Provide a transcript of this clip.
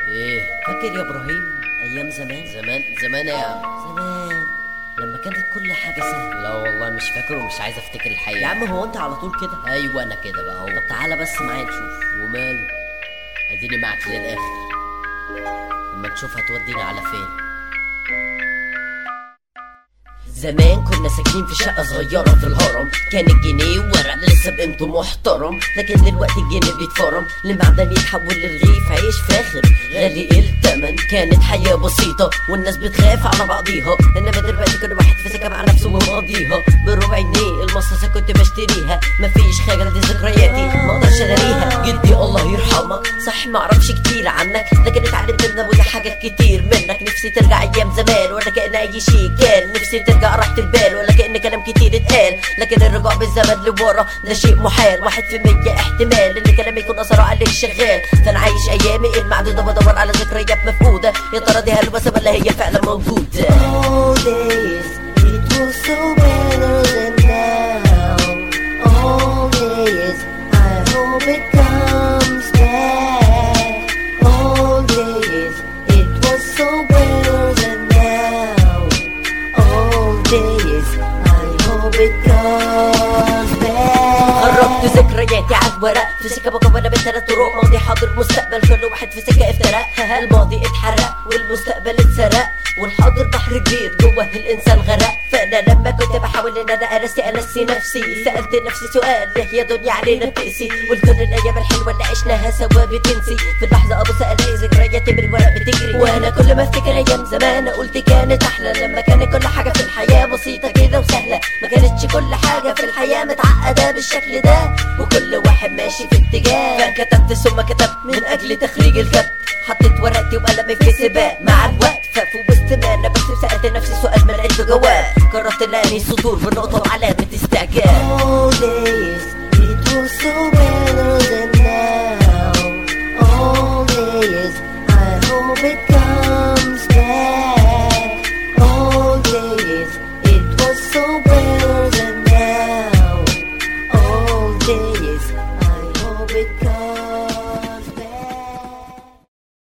ايه فاكر يا ابراهيم ايام زمان زمان زمان يا عم زمان لما كانت كل حاجه سهله لا والله مش فاكر ومش عايز افتكر الحقيقه يا عم هو انت على طول كده ايوه انا كده بقى طب اهو تعالى بس معايا نشوف وماله اديني معك للاخر لما نشوف هتودينا على فين زمان كنا ساكنين في شقة صغيرة في الهرم كان الجنيه ورق لسه بقيمته محترم لكن دلوقتي الجنيه بيتفرم لمعدن يتحول لرغيف عيش فاخر غالي التمن كانت حياة بسيطة والناس بتخاف على بعضيها انما دلوقتي كل واحد في سكة مع نفسه وماضيها بربع جنيه المصاصة كنت بشتريها مفيش حاجة دي ذكرياتي ما اقدرش الاقيها جدي الله يرحمك صح ما اعرفش كتير عنك لكن اتعلمت من ابويا حاجات كتير منك نفسي ترجع ايام زمان ولا كان اي شيء كان نفسي ترجع راحة البال ولا كان كلام كتير اتقال لكن الرجوع بالزمن لورا ده شيء محال واحد في مية احتمال ان كلامي يكون اثره عليك شغال فانا عايش ايامي المعدودة بدور على ذكريات مفقودة يا ترى دي هلوسة ولا هي فعلا موجودة All days, it was so better than now. All days, I hope it comes back. All days, it was so better than now. All days, I hope it comes back. قربت ذكرياتي على الورق في سكة مكونة من ثلاث طرق ماضي حاضر مستقبل كل واحد في سكة افترق الماضي اتحرق والمستقبل اتسرق والحاضر بحر كبير جوه الانسان غرق فانا لما كنت بحاول ان انا انسي انسي نفسي سالت نفسي سؤال ليه يا دنيا علينا بتقسي والكل الايام الحلوه اللي عشناها سوا بتنسي في اللحظه ابص الاقي ذكرياتي بالورق بتجري وانا كل ما افتكر ايام زمان قلت كانت احلى لما كانت كل حاجه في الحياه بسيطه كده وسهله ما كانتش كل حاجه في الحياه متعقده بالشكل ده وكل واحد ماشي في اتجاه فكتبت ثم كتبت من اجل تخريج الكتب حطيت ورقتي وقلمي في سباق مع الوقت ففي وسط ما انا بكتب سالت نفسي سؤال ما لقيت له جواب قررت اني سطور بنقطه وعلامه استعجاب